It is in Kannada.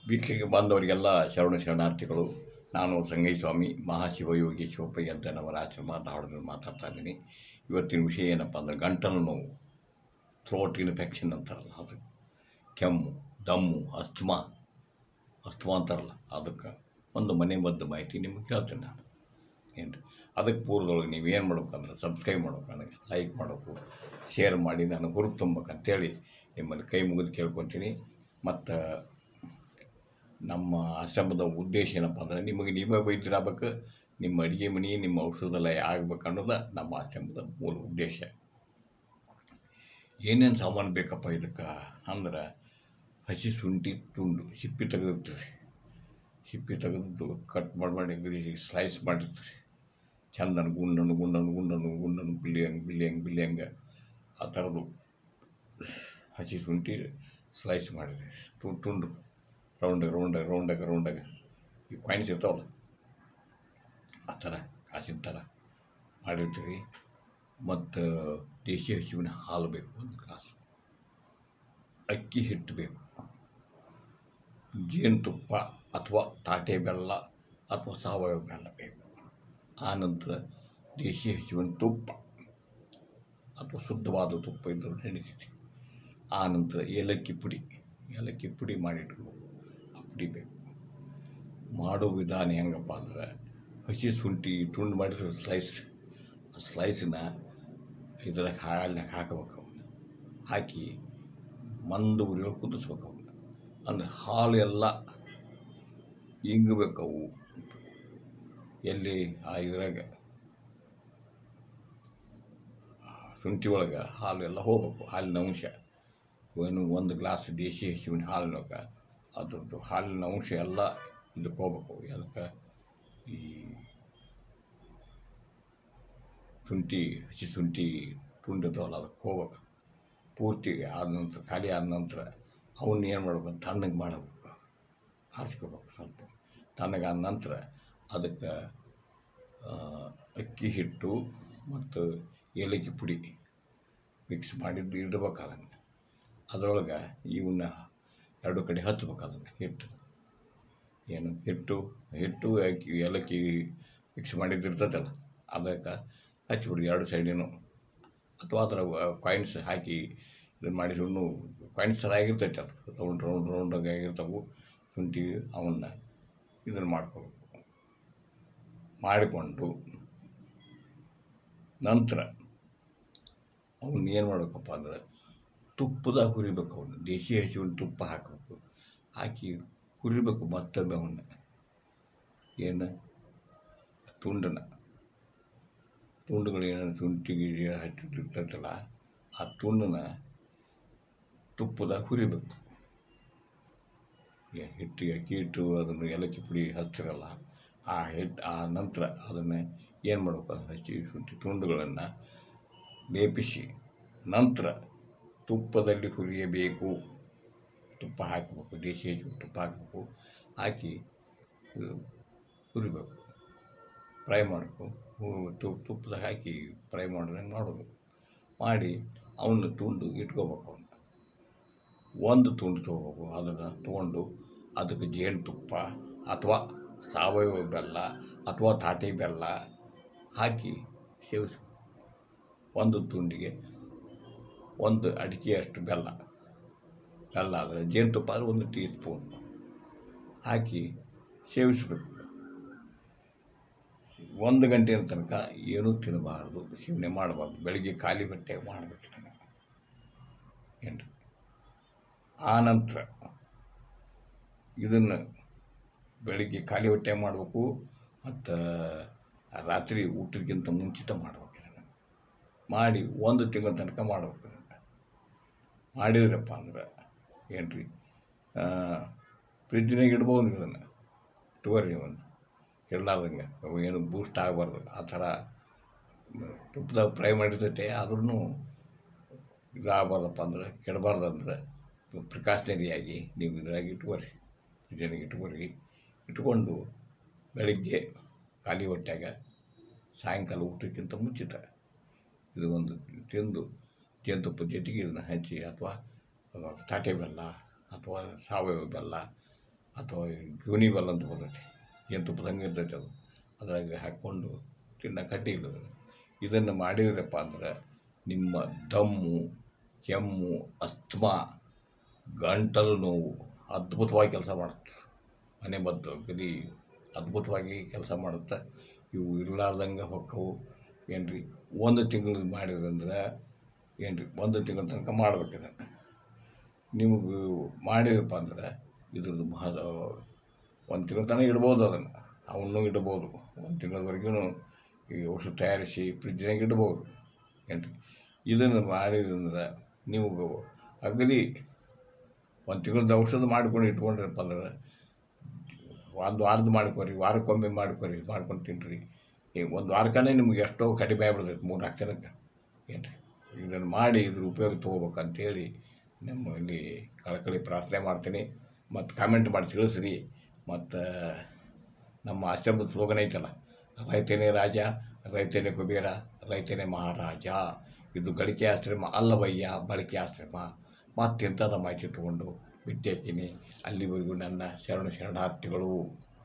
ಭಿಕ್ಷೆಗೆ ಬಂದವರಿಗೆಲ್ಲ ಶರಣ ಶರಣಾರ್ಥಿಗಳು ನಾನು ಸಂಗಯ್ಯಸ್ವಾಮಿ ಮಹಾಶಿವಯೋಗಿ ಶಿವಪ್ಪಯ್ಯಂತನವರ ಆಶ್ರಮ ಧಾರವಾಡದಲ್ಲಿ ಮಾತಾಡ್ತಾ ಇದ್ದೀನಿ ಇವತ್ತಿನ ವಿಷಯ ಏನಪ್ಪ ಅಂದರೆ ಗಂಟಲು ನೋವು ಥ್ರೋಟ್ ಇನ್ಫೆಕ್ಷನ್ ಅಂತಾರಲ್ಲ ಅದು ಕೆಮ್ಮು ದಮ್ಮು ಅಸ್ತಮಾ ಅಸ್ತಮಾ ಅಂತಾರಲ್ಲ ಅದಕ್ಕೆ ಒಂದು ಮನೆ ಮದ್ದು ಮಾಹಿತಿ ನಿಮಗೆ ಹೇಳ್ತೀನಿ ನಾನು ಏನು ಅದಕ್ಕೆ ಪೂರ್ವದೊಳಗೆ ನೀವು ಏನು ಮಾಡ್ಬೇಕಂದ್ರೆ ಸಬ್ಸ್ಕ್ರೈಬ್ ಮಾಡ್ಬೇಕು ನನಗೆ ಲೈಕ್ ಮಾಡಬೇಕು ಶೇರ್ ಮಾಡಿ ನನಗೆ ಹುರುಪು ತುಂಬಬೇಕಂತೇಳಿ ನಿಮ್ಮಲ್ಲಿ ಕೈ ಮುಗಿದು ಕೇಳ್ಕೊತೀನಿ ಮತ್ತು ನಮ್ಮ ಆಶ್ರಮದ ಉದ್ದೇಶ ಏನಪ್ಪ ಅಂದರೆ ನಿಮಗೆ ನೀವೇ ವೈದ್ಯರಾಗಬೇಕು ನಿಮ್ಮ ಅಡುಗೆ ಮನೆ ನಿಮ್ಮ ಔಷಧಾಲಯ ಆಗ್ಬೇಕು ಅನ್ನೋದು ನಮ್ಮ ಆಶ್ರಮದ ಮೂಲ ಉದ್ದೇಶ ಏನೇನು ಸಾಮಾನು ಬೇಕಪ್ಪ ಇದಕ್ಕೆ ಅಂದ್ರೆ ಹಸಿ ಶುಂಠಿ ತುಂಡು ಸಿಪ್ಪಿ ತೆಗೆದಿರ್ತೀವಿ ಸಿಪ್ಪಿ ತೆಗೆದು ಕಟ್ ಮಾಡಿ ಮಾಡಿ ಸ್ಲೈಸ್ ಮಾಡಿರ್ತೀವಿ ಚಂದನ ಗುಂಡನು ಗುಂಡನು ಗುಂಡನು ಗುಂಡನು ಬಿಲ್ಲಿ ಹಂಗೆ ಬಿಲ್ಲಿ ಹಂಗೆ ಬಿಲ್ಲಿ ಹಂಗೆ ಆ ಥರದ್ದು ಹಸಿ ಶುಂಠಿ ಸ್ಲೈಸ್ ಮಾಡಿದೆ ತು- ತುಂಡು ರೌಂಡಾಗ ರೌಂಡಾಗ ರೌಂಡಾಗ ರೌಂಡಾಗ ಈ ಕಾಯಿನ್ಸ್ ಇರ್ತಾವಲ್ಲ ಆ ಥರ ಕಾಸಿನ ಥರ ಮಾಡಿರ್ತೀವಿ ಮತ್ತು ದೇಶಿ ಹಸುವಿನ ಹಾಲು ಬೇಕು ಒಂದು ಗ್ಲಾಸ್ ಅಕ್ಕಿ ಹಿಟ್ಟು ಬೇಕು ಜೇನುತುಪ್ಪ ಅಥವಾ ತಾಟೆ ಬೆಲ್ಲ ಅಥವಾ ಸಾವಯವ ಬೆಲ್ಲ ಬೇಕು ಆ ನಂತರ ದೇಶಿ ಹಸುವಿನ ತುಪ್ಪ ಅಥವಾ ಶುದ್ಧವಾದ ತುಪ್ಪ ಇದ್ದರೂ ನಡೀತೈತಿ ಆ ನಂತರ ಏಲಕ್ಕಿ ಪುಡಿ ಏಲಕ್ಕಿ ಪುಡಿ ಮಾಡಿಟ್ಕೋಬೇಕು ಆ ಪುಡಿ ಬೇಕು ಮಾಡೋ ವಿಧಾನ ಹೆಂಗಪ್ಪ ಅಂದ್ರೆ ಹಸಿ ಶುಂಠಿ ತುಂಡು ಮಾಡಿರೋ ಸ್ಲೈಸ್ ಆ ಸ್ಲೈಸನ್ನ ಇದ್ರಾಗ ಹಾಲಿನಾಗ ಹಾಕಬೇಕು ಅವನ್ನ ಹಾಕಿ ಮಂದು ಉರಿಯೊಳಗೆ ಕುದಿಸ್ಬೇಕು ಅವನ್ನ ಅಂದರೆ ಹಾಲು ಎಲ್ಲ ಇಂಗಬೇಕು ಅವು ಎಲ್ಲಿ ಆ ಇದ್ರಾಗ ಆ ಶುಂಠಿ ಒಳಗೆ ಹಾಲು ಎಲ್ಲ ಹೋಗ್ಬೇಕು ಹಾಲಿನ ಅಂಶ ಏನು ಒಂದು ಗ್ಲಾಸ್ ದೇಶಿ ಹಸುವಿನ ಹಾಲಿನೊಳಗೆ ಅದ್ರದ್ದು ಹಾಲಿನ ಅಂಶ ಎಲ್ಲ ಇದಕ್ಕೆ ಹೋಗ್ಬೇಕು ಅದಕ್ಕೆ ಈ ಶುಂಠಿ ಹಸಿ ಶುಂಠಿ ತುಂಡಿದವಲ್ಲ ಅದಕ್ಕೆ ಹೋಗ್ಬೇಕು ಪೂರ್ತಿ ಆದ ನಂತರ ಖಾಲಿ ಆದ ನಂತರ ಅವನ್ನ ಏನು ಮಾಡ್ಬೇಕು ತಣ್ಣಗೆ ಮಾಡಬೇಕು ಆರಿಸ್ಕೋಬೇಕು ಸ್ವಲ್ಪ ತಣ್ಣಗಾದ ನಂತರ ಅದಕ್ಕೆ ಆ, ಅಕ್ಕಿ ಹಿಟ್ಟು ಮತ್ತು ಏಲಕ್ಕಿ ಪುಡಿ ಮಿಕ್ಸ್ ಮಾಡಿದ್ದು ಇಡ್ಬೇಕು ಅದನ್ನು ಅದರೊಳಗೆ ಇವನ್ನ ಎರಡು ಕಡೆ ಹಚ್ಬೇಕು ಅದನ್ನು ಹಿಟ್ಟು ಏನು ಹಿಟ್ಟು ಹಿಟ್ಟು ಅಕ್ಕಿ ಏಲಕ್ಕಿ ಮಿಕ್ಸ್ ಮಾಡಿದ್ದು ಇರ್ತೈತಲ್ಲ ಅದಕ್ಕೆ ಹಚ್ಬಿಡಿ ಎರಡು ಸೈಡಿನೂ ಅಥವಾ ಅದರ ಕಾಯಿನ್ಸ್ ಹಾಕಿ ಇದನ್ನು ಮಾಡಿದ್ರು ಕಾಯಿನ್ಸ್ ಥರ ಆಗಿರ್ತೈತೆ ಅದು ರೌಂಡ್ ರೌಂಡ್ ರೌಂಡಾಗಿ ಆಗಿರ್ತಾವೆ ಶುಂಠಿ ಅವನ್ನ ಇದನ್ನು ಮಾಡ್ಕೋಬೇಕು ಮಾಡಿಕೊಂಡು ನಂತರ ಅವನ್ನ ಏನು ಮಾಡಬೇಕಪ್ಪ ಅಂದ್ರೆ ತುಪ್ಪದಾಗ ಹುರಿಬೇಕು ಅವನ್ನ ದೇಶಿ ಹಸುವಿನ ತುಪ್ಪ ಹಾಕಬೇಕು ಹಾಕಿ ಹುರಿಬೇಕು ಮತ್ತೊಮ್ಮೆ ಅವನ್ನ ಏನು ತುಂಡನ್ನ ತುಂಡುಗಳು ಏನಾದ್ರು ಶುಂಠಿಗೆ ಹಚ್ಚಿರ್ತೈತಲ್ಲ ಆ ತುಂಡನ್ನ ತುಪ್ಪದಾಗ ಹುರಿಬೇಕು ಎ- ಹಿಟ್ಟಿಗೆ ಅಕ್ಕಿ ಹಿಟ್ಟು ಅದನ್ನು ಏಲಕ್ಕಿ ಪುಡಿ ಹಚ್ತಿರಲ್ಲ ಆ ಹಿಟ್ಟು ಆ ನಂತರ ಅದನ್ನು ಏನು ಮಾಡಬೇಕು ಹಚ್ಚಿ ಶುಂಠಿ ತುಂಡುಗಳನ್ನು ಲೇಪಿಸಿ ನಂತರ ತುಪ್ಪದಲ್ಲಿ ಹುರಿಯಬೇಕು ತುಪ್ಪ ಹಾಕಬೇಕು ದೇಶಿ ಹಚ್ಚು ತುಪ್ಪ ಹಾಕಬೇಕು ಹಾಕಿ ಇದು ಹುರಿಬೇಕು ಫ್ರೈ ಮಾಡಬೇಕು ತುಪ್ಪ ತುಪ್ಪದಾಗ ಹಾಕಿ ಫ್ರೈ ಮಾಡಿದಂಗೆ ಮಾಡೋದು ಮಾಡಿ ಅವನ್ನ ತುಂಡು ಇಟ್ಕೋಬೇಕು ಅವನ್ನ ಒಂದು ತುಂಡು ತೊಗೋಬೇಕು ಅದನ್ನು ತೊಗೊಂಡು ಅದಕ್ಕೆ ಜೇನುತುಪ್ಪ ಅಥವಾ ಸಾವಯವ ಬೆಲ್ಲ ಅಥವಾ ತಾಟಿ ಬೆಲ್ಲ ಹಾಕಿ ಸೇವಿಸಬೇಕು ಒಂದು ತುಂಡಿಗೆ ಒಂದು ಅಡಿಕೆಯಷ್ಟು ಬೆಲ್ಲ ಬೆಲ್ಲ ಆದರೆ ಜೇನುತುಪ್ಪ ಆದರೆ ಒಂದು ಟೀ ಸ್ಪೂನ್ ಹಾಕಿ ಸೇವಿಸಬೇಕು ಒಂದು ಗಂಟೆಯ ತನಕ ಏನೂ ತಿನ್ನಬಾರ್ದು ಸೇವನೆ ಮಾಡಬಾರ್ದು ಬೆಳಿಗ್ಗೆ ಖಾಲಿ ಹೊಟ್ಟೆ ಮಾಡಬೇಕು ಇದನ್ನು ಏನು ಆ ನಂತರ ಇದನ್ನು ಬೆಳಿಗ್ಗೆ ಖಾಲಿ ಹೊಟ್ಟೆ ಮಾಡಬೇಕು ಮತ್ತು ರಾತ್ರಿ ಊಟಕ್ಕಿಂತ ಮುಂಚಿತ ಮಾಡ್ಬೇಕು ಇದನ್ನು ಮಾಡಿ ಒಂದು ತಿಂಗಳ ತನಕ ಮಾಡ್ಬೇಕು ಇದನ್ನು ಮಾಡಿದ್ರಪ್ಪ ಅಂದ್ರೆ ಏನು ರೀ ಫ್ರಿಜ್ನಾಗ ಇಡ್ಬೋದು ಇದನ್ನು ಇಟ್ಕೋರಿ ಒಂದು ಕೆಡಲಾರ್ದಂಗೆ ಅವು ಏನು ಬೂಸ್ಟ್ ಆಗಬಾರ್ದು ಆ ಥರ ತುಪ್ಪದಾಗ ಫ್ರೈ ಮಾಡಿರ್ತೈತೆ ಆದ್ರೂ ಇದಾಗಬಾರ್ದಪ್ಪ ಅಂದ್ರೆ ಕೆಡಬಾರ್ದು ಅಂದ್ರೆ ಪ್ರಿಕಾಷನರಿಯಾಗಿ ನೀವು ಇದ್ರಾಗ ಇಟ್ಕೋರಿ ಫ್ರಿಜ್ನಾಗ ಇಟ್ಕೋರಿ ಇಟ್ಕೊಂಡು ಬೆಳಿಗ್ಗೆ ಖಾಲಿ ಹೊಟ್ಯಾಗ ಸಾಯಂಕಾಲ ಊಟಕ್ಕಿಂತ ಮುಂಚಿತ ಇದು ಒಂದು ತಿಂದು ಜೇನುತುಪ್ಪ ಜೊತೆಗೆ ಇದನ್ನು ಹಚ್ಚಿ ಅಥವಾ ತಾಟೆ ಬೆಲ್ಲ ಅಥವಾ ಸಾವಯವ ಬೆಲ್ಲ ಅಥವಾ ಜೂನಿವೆಲ್ ಅಂತ ಬರ್ತೈತಿ ಜೇನುತುಪ್ಪದಂಗೆ ಇರ್ತೈತೆ ಅದು ಅದ್ರಾಗ ಹಾಕ್ಕೊಂಡು ತಿನ್ನಕ್ಕೆ ಅಡ್ಡಿ ಇಲ್ಲ ಅದು. ಇದನ್ನು ಮಾಡಿದ್ರಪ್ಪ ಅಂದ್ರೆ ನಿಮ್ಮ ದಮ್ಮು ಕೆಮ್ಮು ಅಸ್ತಮಾ ಗಂಟಲು ನೋವು ಅದ್ಭುತವಾಗಿ ಕೆಲಸ ಮಾಡುತ್ತೆ ಮನೆ ಮದ್ದು ಗದಿ ಅದ್ಭುತವಾಗಿ ಕೆಲಸ ಮಾಡುತ್ತೆ ಇವು ಇರಲಾರ್ದಂಗೆ ಹೊಕ್ಕವು ಏನು ರೀ ಒಂದು ತಿಂಗಳು ಮಾಡಿದ್ರಂದ್ರೆ ಏನು ರೀ ಒಂದು ತಿಂಗಳ ತನಕ ಮಾಡ್ಬೇಕು ಇದನ್ನು ನಿಮಗೆ ಮಾಡಿರಪ್ಪ ಅಂದ್ರೆ ಇದ್ರದ್ದು ಮಹಾ ಒಂದು ತಿಂಗಳ ತನಕ ಇಡ್ಬೋದು ಅದನ್ನು ಅವನ್ನೂ ಇಡ್ಬೋದು ಒಂದು ತಿಂಗಳವರೆಗೂ ಈ ಔಷಧ ತಯಾರಿಸಿ ಫ್ರಿಜ್ನಾಗ ಇಡ್ಬೋದು ಏನು ರೀ ಇದನ್ನು ಮಾಡಿದ್ರಂದ್ರೆ ನೀವು ಅಗದಿ ಒಂದು ತಿಂಗಳದ ಔಷಧ ಮಾಡ್ಕೊಂಡು ಇಟ್ಕೊಂಡ್ರಪ್ಪ ಅಂದ್ರೆ ಒಂದು ವಾರದ ಮಾಡ್ಕೊರಿ ವಾರಕ್ಕೊಮ್ಮೆ ಮಾಡ್ಕೊರಿ ಮಾಡ್ಕೊಂಡು ತಿನ್ನಿರಿ ಈ ಒಂದು ವಾರಕ್ಕನೇ ನಿಮ್ಗೆ ಎಷ್ಟೋ ಕಡಿಮೆ ಆಗ್ಬಿಡ್ತೈತೆ ಮೂರು ನಾಲ್ಕು ಜನಕ್ಕೆ ಏನು ರೀ ಇದನ್ನು ಮಾಡಿ ಇದ್ರ ಉಪಯೋಗ ತೊಗೋಬೇಕಂತೇಳಿ ನಮ್ಮಲ್ಲಿ ಕಳಕಳಿ ಪ್ರಾರ್ಥನೆ ಮಾಡ್ತೀನಿ ಮತ್ತು ಕಾಮೆಂಟ್ ಮಾಡಿ ತಿಳಿಸ್ರಿ ಮತ್ತು ನಮ್ಮ ಆಶ್ರಮದ ಸ್ಲೋಗನ್ ಐತಲ್ಲ ರೈತನೇ ರಾಜ ರೈತನೇ ಕುಬೇರ ರೈತನೇ ಮಹಾರಾಜ ಇದು ಗಳಿಕೆ ಆಶ್ರಮ ಅಲ್ಲವಯ್ಯ ಬಳಕೆ ಆಶ್ರಮ ಮತ್ತೆಂಥದ ಮಾಹಿತಿ ಇಟ್ಟುಕೊಂಡು ಬಿಟ್ಟು ಹಾಕೀನಿ ಅಲ್ಲಿವರೆಗೂ ನನ್ನ ಶರಣ ಶರಣಾರ್ಥಿಗಳು